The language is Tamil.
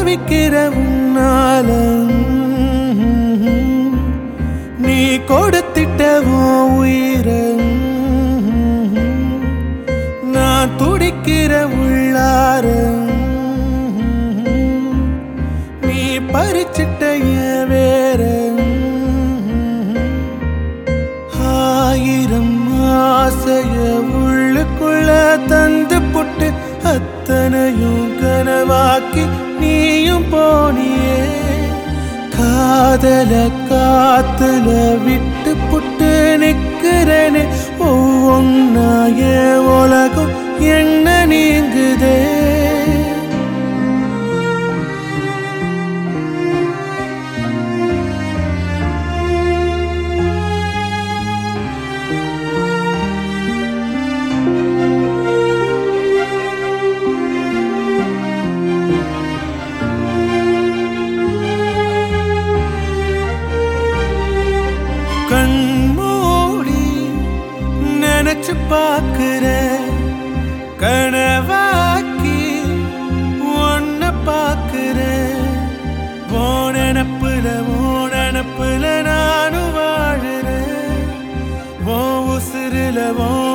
தவிக்கிற உன்னால நீ கொடுத்திட்ட உன் உயிரை நான் துடிக்கிற உள்ளார நீ பறிச்சிட்ட என் வேற ஆயிரம் ஆசைய உள்ளுக்குள்ள தந்து புட்டு அத்தனையும் கனவாக்கி நீயும் போனியே காதல காத்துல விட்டு புட்டு நிக்கிறேனே ஒவ்வொன்னா என் உலகம் என்ன நீங்குதே கண்மூடி நினைச்சு பாக்குற கனவாக்கி ஒன்ன பாக்குற ஓனப்புல ஓனப்புல நானும் வாழுறேன் ஓ உசுருல ஓ